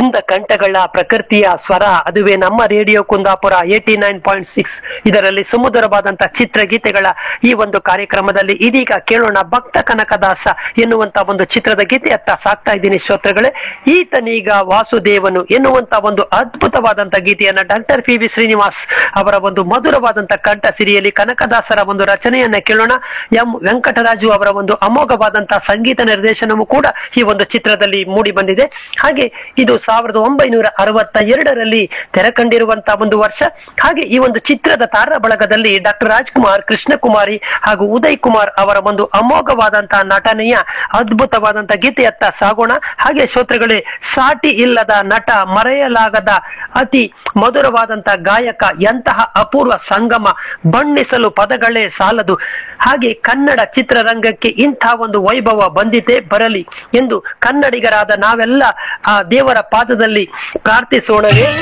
ಕುಂದ ಕಂಠಗಳ ಪ್ರಕೃತಿಯ ಸ್ವರ ಅದುವೇ ನಮ್ಮ radio Kundapura eighty nine point six ಇದರಲ್ಲಿ ಸುಮಧುರವಾದಂತಹ ಚಿತ್ರಗೀತೆಗಳ ಈ ಒಂದು ಕಾರ್ಯಕ್ರಮದಲ್ಲಿ ಇದೀಗ ಕೇಳೋಣ ಭಕ್ತ ಕನಕದಾಸ ಎನ್ನುವಂತ ಒಂದು ಚಿತ್ರದ ಗೀತೆಯತ್ತ ಸಾಕ್ತಾ ಇದ್ದೀನಿ ಶ್ರೋತೃಗಳೇ ಈತನೀಗ ವಾಸುದೇವನು ಎನ್ನುವಂತ ಒಂದು ಅದ್ಭುತವಾದಂತ ಗೀತೆಯನ್ನ ಡಾಕ್ಟರ್ ಪಿ ವಿ ಶ್ರೀನಿವಾಸ್ ಅವರ ಒಂದು ಮಧುರವಾದಂತ ಕಂಠ ಸಿರಿಯಲ್ಲಿ ಕನಕದಾಸರ ಒಂದು ರಚನೆಯನ್ನ ಕೇಳೋಣ ಎಂ ವೆಂಕಟರಾಜು ಅವರ ಒಂದು ಅಮೋಘವಾದಂತಹ ಸಂಗೀತ ನಿರ್ದೇಶನವೂ ಕೂಡ ಈ ಒಂದು ಚಿತ್ರದಲ್ಲಿ ಮೂಡಿ ಬಂದಿದೆ ಹಾಗೆ ಇದು ಸಾವಿರದ ಒಂಬೈನೂರ ಅರವತ್ತ ಎರಡರಲ್ಲಿ ತೆರೆ ಕಂಡಿರುವಂತಹ ಒಂದು ವರ್ಷ ಹಾಗೆ ಈ ಒಂದು ಚಿತ್ರದ ತಾರ ಬಳಗದಲ್ಲಿ ಡಾಕ್ಟರ್ ರಾಜ್ಕುಮಾರ್ ಕೃಷ್ಣಕುಮಾರಿ ಹಾಗೂ ಉದಯ್ ಕುಮಾರ್ ಅವರ ಒಂದು ಅಮೋಘವಾದಂತಹ ನಟನೆಯ ಅದ್ಭುತವಾದಂತಹ ಗೀತೆಯತ್ತ ಸಾಗೋಣ ಹಾಗೆ ಶ್ರೋತೃಗಳೇ ಸಾಟಿ ಇಲ್ಲದ ನಟ ಮರೆಯಲಾಗದ ಅತಿ ಮಧುರವಾದಂತಹ ಗಾಯಕ ಎಂತಹ ಅಪೂರ್ವ ಸಂಗಮ ಬಣ್ಣಿಸಲು ಪದಗಳೇ ಸಾಲದು ಹಾಗೆ ಕನ್ನಡ ಚಿತ್ರರಂಗಕ್ಕೆ ಇಂಥ ಒಂದು ವೈಭವ ಬಂದಿತೆ ಬರಲಿ ಎಂದು ಕನ್ನಡಿಗರಾದ ನಾವೆಲ್ಲ ಆ ದೇವರ ಪಾದದಲ್ಲಿ ಪ್ರಾರ್ಥಿಸೋಣವೇ